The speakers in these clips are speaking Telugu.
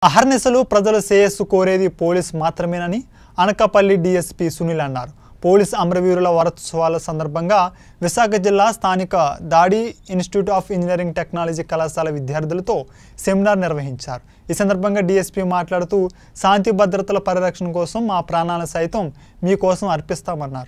అహర్నిశలు ప్రజల శ్రేయస్సు కోరేది పోలీస్ మాత్రమేనని అనకాపల్లి డీఎస్పీ సునీల్ అన్నారు పోలీస్ అమరవీరుల వారోత్సవాల సందర్భంగా విశాఖ జిల్లా స్థానిక దాడి ఇన్స్టిట్యూట్ ఆఫ్ ఇంజనీరింగ్ టెక్నాలజీ కళాశాల విద్యార్థులతో సెమినార్ నిర్వహించారు ఈ సందర్భంగా డీఎస్పీ మాట్లాడుతూ శాంతి భద్రతల పరిరక్షణ కోసం మా ప్రాణాలను సైతం మీకోసం అర్పిస్తామన్నారు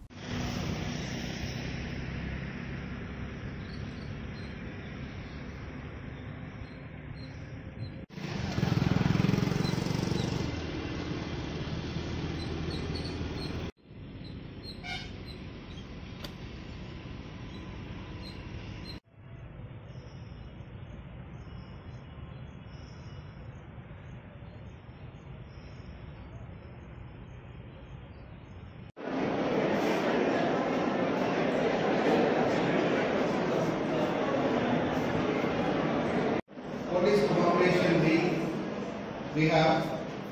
Police Cooperation Week, we have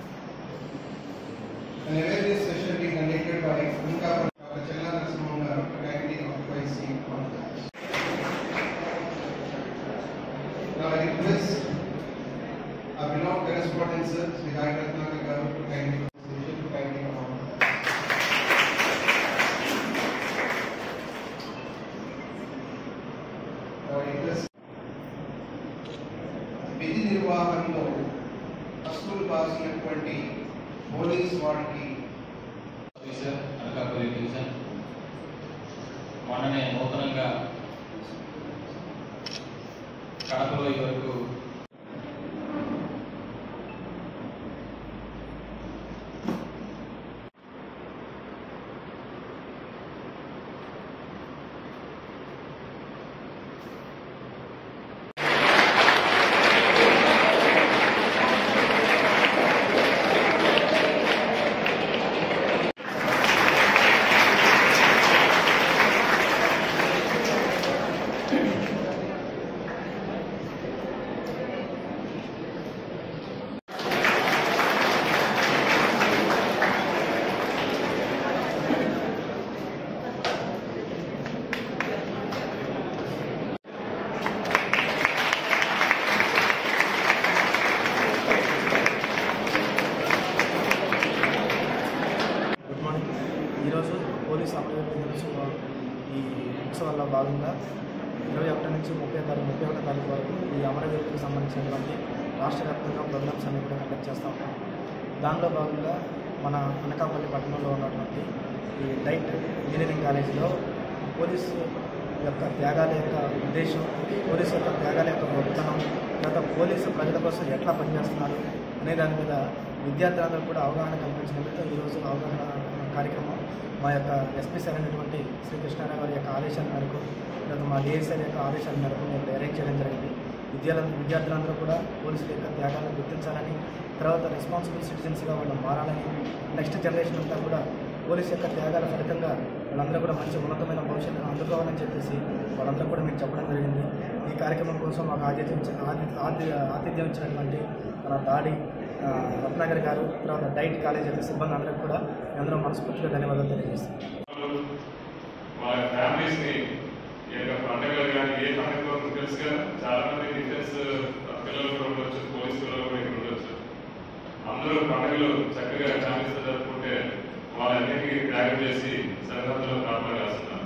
an awareness session being conducted by Anka Dr. Chella Narasimhan garu, faculty of YC Conference. Now I request our beloved correspondent sir, Sri Hari Ratnakar garu, to kindly session to kindly come on. Now I request విధి నిర్వహణలో హక్కులు బాసినటువంటి పోలీస్ వారికి ఆఫీసర్ అనకాపల్లి డివిజన్ మొన్ననే నూతనంగా కడపలో ఇవరకు గుడ్ మార్నింగ్ ఈరోజు పోలీస్ అమరవీరుల దినోత్సవ ఈ ఉత్సవాల్లో భాగంగా ఇరవై ఒకటి నుంచి ముప్పై తారీఖు ముప్పై ఒకటో తారీఖు వరకు ఈ అమరవీరులకు సంబంధించినటువంటి రాష్ట్ర వ్యాప్తంగా ప్రోగ్రామ్స్ అన్ని కూడా కండక్ట్ చేస్తూ ఉంటాం దానిలో భాగంగా మన అనకాపల్లి పట్టణంలో ఉన్నటువంటి ఈ డైట్ ఇంజనీరింగ్ కాలేజీలో పోలీసు యొక్క త్యాగాల యొక్క ఉద్దేశం పోలీసు యొక్క త్యాగాల యొక్క గొప్పతనం తర్వాత పోలీసు ప్రజల కోసం ఎట్లా పనిచేస్తున్నారు అనే దాని మీద విద్యార్థులందరూ కూడా అవగాహన కల్పించినందుకు ఈరోజు అవగాహన కార్యక్రమం మా యొక్క ఎస్పీ సార్ అయినటువంటి శ్రీకృష్ణారావు గారి యొక్క ఆదేశాల మేరకు తర్వాత మా డిఎస్ఆర్ యొక్క ఆదేశాల మేరకు మేము అరేంజ్ చేయడం జరిగింది విద్యార్థులు విద్యార్థులందరూ కూడా పోలీసుల యొక్క త్యాగాలను గుర్తించాలని తర్వాత రెస్పాన్సిబుల్ సిటిజన్స్గా వాళ్ళు మారాలని నెక్స్ట్ జనరేషన్ అంతా కూడా పోలీస్ యొక్క త్యాగాల ఫలితంగా వాళ్ళందరూ కూడా మంచి ఉన్నతమైన భవిష్యత్తును అందుకోవాలని చెప్పేసి వాళ్ళందరూ కూడా మీకు చెప్పడం జరిగింది ఈ కార్యక్రమం కోసం మాకు ఆతిథ్యం ఇచ్చి- ఆతి- ఆతి- ఆతిథ్యం ఇచ్చినటువంటి మన దాడి ఆ, రత్నాకర్ గారు తర్వాత డైట్ కాలేజ్ యొక్క సిబ్బంది అందరికీ కూడా మీ అందరం మనస్ఫూర్తిగా ధన్యవాదాలు తెలియజేస్తాం వాళ్ళ ఫ్యామిలీస్ ని ఈ యొక్క పండుగలు కానీ ఏ పండుగలో మీకు తెలుసు కదా చాలా మంది డిఫెన్స్ పిల్లలు కూడా ఉండొచ్చు పోలీస్ పిల్లలు కూడా ఇక్కడ ఉండొచ్చు అందరూ పండుగలు చక్కగా ఫ్యామిలీస్ జరుపుకుంటే వాళ్ళన్నిటికీ త్యాగం చేసి సరిహద్దులో కాపాడు కాస్తున్నారు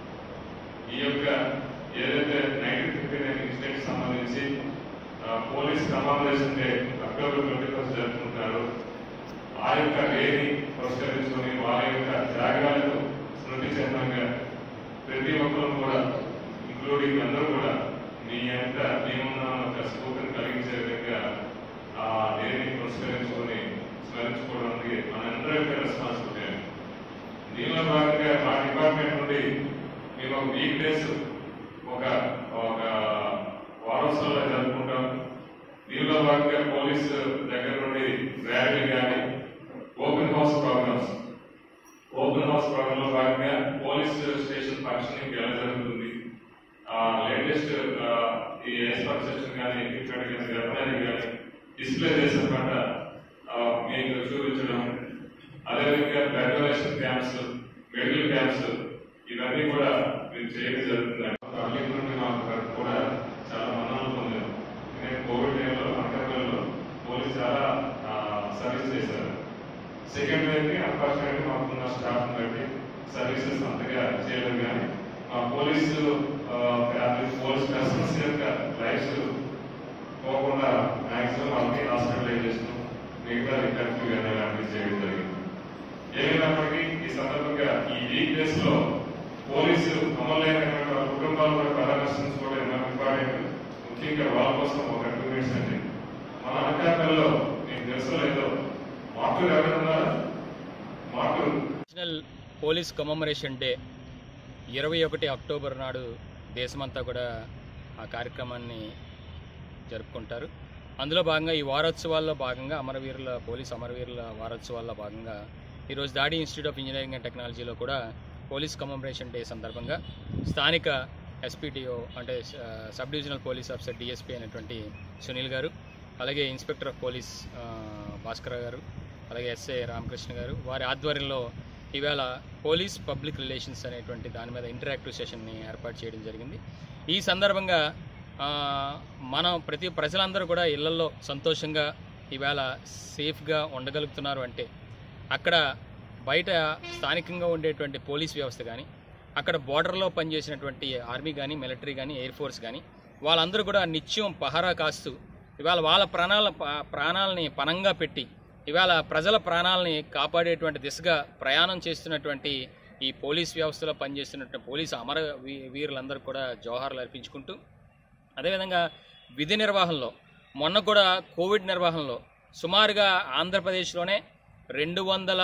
ఈ యొక్క ఏదైతే నైన్టీన్ ఫిఫ్టీ నైన్ ఇన్సిడెంట్ సంబంధించి ఆ, police commemoration day October twenty first జరుపుకుంటారు ఆ యొక్క డేని పురస్కరించుకొని వారి యొక్క త్యాగాలను స్మృతి చిహ్నంగా ప్రతి ఒక్కరూ కూడా ఇంక్లూడింగ్ అందరూ కూడా మీ యొక్క మేమున్న ఒక స్ఫూర్తిని కలిగించే విధంగా ఆ డేని పురస్కరించుకొని స్మరించుకోవడానికి మనందరి యొక్క రెస్పాన్సిబిలిటీ దీనిలో భాగంగా మా డిపార్ట్మెంట్ నుండి మేము ఒక వీక్ డేస్ ఒక ఒక వారోత్సవాలు జరుపుకుంటాం దీనిలో భాగంగా పోలీస్ దగ్గర నుండి ర్యాలీ కానీ open house programs open house program లో భాగంగా పోలీస్ స్టేషన్ ఫంక్షనింగ్ ఎలా జరుగుతుంది లేటెస్ట్ ఈ ఎక్స్పర్ట్ సెషన్ కానీ ఎక్విప్మెంట్ కానీ వెపనరీ కానీ డిస్ప్లే చేసిన మీకు చూపించడం అదేవిధంగా blood donation camps medical camps ఇవన్నీ కూడా మీరు చేయడం జరుగుతుంది పబ్లిక్ నుండి మాకు కూడా చాలా మన్ననలు పొందాం ఎందుకంటే కోవిడ్ టైంలో అంతర్గతంలో పోలీస్ చాలా సెకండ్ వేవ్కి అన్ఫార్చునేట్లీ మాకున్న స్టాఫ్ బట్టి సర్వీసెస్ అంతగా చేయలేదు కానీ మా పోలీసు ఫ్యామిలీ పోలీస్ పర్సన్స్ యొక్క లైఫ్స్ పోకుండా మ్యాక్సిమం వాళ్ళకి హాస్పిటలైజేషన్ మిగతా రికర్ఫ్యూ కానీ అలాంటివి చేయడం జరిగింది ఏమైనప్పటికీ ఈ సందర్భంగా ఈ వీక్ డేస్ లో పోలీసు అమలైనటువంటి వాళ్ళ కుటుంబాలు కూడా పరామర్శించుకోవడం ఎంతో ఇంపార్టెంట్ ముఖ్యంగా వాళ్ళ కోసం ఒక టూ మినిట్స్ అండి మన అనకాపల్లిలో మీకు తెలుసో లేదో మార్కులు ఎవరైనా ఉన్నారా మార్కులు నేషనల్ పోలీస్ కమమరేషన్ డే ఇరవై ఒకటి అక్టోబర్ నాడు దేశమంతా కూడా ఆ కార్యక్రమాన్ని జరుపుకుంటారు అందులో భాగంగా ఈ వారోత్సవాల్లో భాగంగా అమరవీరుల పోలీస్ అమరవీరుల వారోత్సవాల్లో భాగంగా ఈరోజు దాడి ఇన్స్టిట్యూట్ ఆఫ్ ఇంజనీరింగ్ అండ్ టెక్నాలజీలో కూడా పోలీస్ కమమరేషన్ డే సందర్భంగా స్థానిక ఎస్పీటీఓ అంటే ఆ, sub divisional police officer DSP అయినటువంటి సునీల్ గారు అలాగే ఇన్స్పెక్టర్ ఆఫ్ పోలీస్ ఆ, భాస్కర్ గారు అలాగే ఎస్ఐ రామకృష్ణ గారు వారి ఆధ్వర్యంలో ఈవేళ పోలీస్ పబ్లిక్ రిలేషన్స్ అనేటువంటి దాని మీద ఇంటరాక్టివ్ సెషన్ని ఏర్పాటు చేయడం జరిగింది ఈ సందర్భంగా ఆ, మనం ప్రతి ప్రజలందరూ కూడా ఇళ్లలో సంతోషంగా ఈవేళ సేఫ్గా ఉండగలుగుతున్నారు అంటే అక్కడ బయట స్థానికంగా ఉండేటువంటి పోలీస్ వ్యవస్థ కానీ అక్కడ బోర్డర్లో పనిచేసినటువంటి ఆర్మీ కానీ మిలిటరీ కానీ ఎయిర్ ఫోర్స్ కానీ వాళ్ళందరూ కూడా నిత్యం పహారా కాస్తూ ఇవాళ వాళ్ళ ప్రాణాల ప- ప్రాణాలని పణంగా పెట్టి ఇవాళ ప్రజల ప్రాణాలని కాపాడేటువంటి దిశగా ప్రయాణం చేస్తున్నటువంటి ఈ పోలీస్ వ్యవస్థలో పనిచేస్తున్నటువంటి పోలీసు అమర వీ- వీరులందరూ కూడా జోహార్లు అర్పించుకుంటూ అదేవిధంగా విధి నిర్వహణలో మొన్న కూడా కోవిడ్ నిర్వహణలో సుమారుగా ఆంధ్రప్రదేశ్లోనే రెండు వందల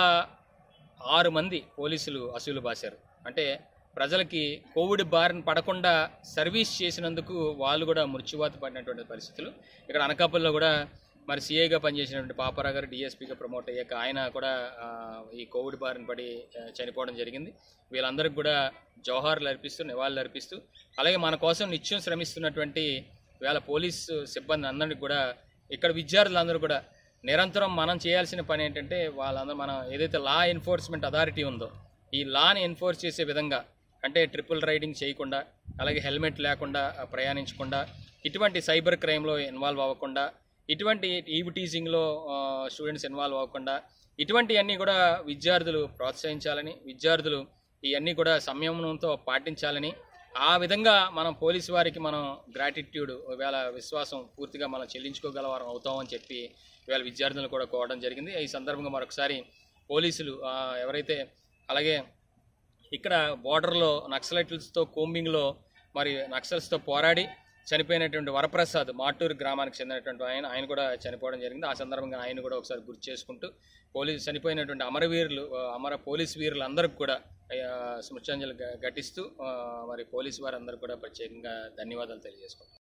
ఆరు మంది పోలీసులు అసూలు బాశారు అంటే ప్రజలకి కోవిడ్ బారిన పడకుండా సర్వీస్ చేసినందుకు వాళ్ళు కూడా మృత్యువాత పడినటువంటి పరిస్థితులు ఇక్కడ అనకాపల్లిలో కూడా మరి సిఐగా పనిచేసినటువంటి పాపారా గారు డిఎస్పీగా ప్రమోట్ అయ్యాక ఆయన కూడా ఆ, ఈ కోవిడ్ బారిన పడి ఆ, చనిపోవడం జరిగింది వీళ్ళందరికీ కూడా జోహార్లు అర్పిస్తూ నివాళులు అర్పిస్తూ అలాగే మన కోసం నిత్యం శ్రమిస్తున్నటువంటి వేళ పోలీసు సిబ్బంది అందరికీ కూడా ఇక్కడ విద్యార్థులందరూ కూడా నిరంతరం మనం చేయాల్సిన పని ఏంటంటే వాళ్ళందరూ మనం ఏదైతే లా ఎన్ఫోర్స్మెంట్ అథారిటీ ఉందో ఈ లాని ఎన్ఫోర్స్ చేసే విధంగా అంటే ట్రిపుల్ రైడింగ్ చేయకుండా అలాగే హెల్మెట్ లేకుండా ఆ, ప్రయాణించకుండా ఇటువంటి సైబర్ క్రైమ్లో ఇన్వాల్వ్ అవ్వకుండా ఇటువంటి ఈవ్ టీజింగ్లో స్టూడెంట్స్ ఇన్వాల్వ్ అవ్వకుండా ఇటువంటివన్నీ కూడా విద్యార్థులు ప్రోత్సహించాలని విద్యార్థులు ఇవన్నీ కూడా సంయమనంతో పాటించాలని ఆ విధంగా మనం పోలీసు వారికి మనం గ్రాటిట్యూడ్ ఇవాళ విశ్వాసం పూర్తిగా మనం చెల్లించుకోగలవారం అవుతామని చెప్పి ఇవాళ విద్యార్థులను కూడా కోవడం జరిగింది ఈ సందర్భంగా మరొకసారి పోలీసులు ఆ, ఎవరైతే అలాగే ఇక్కడ బోర్డర్లో నక్సలైట్లతో కోంబింగ్లో మరి నక్సల్స్తో పోరాడి చనిపోయినటువంటి వరప్రసాద్ మాటూరు గ్రామానికి చెందినటువంటి ఆయన ఆయన కూడా చనిపోవడం జరిగింది ఆ సందర్భంగా ఆయన కూడా ఒకసారి గుర్తు చేసుకుంటూ పోలీసు చనిపోయినటువంటి అమరవీరులు ఆ, అమర పోలీస్ వీరులందరికీ కూడా ఆ, స్మృత్యాంజలి ఘ- ఘటిస్తూ ఆ, మరి పోలీసు వారందరూ కూడా ప్రత్యేకంగా ధన్యవాదాలు తెలియజేసుకుంటాం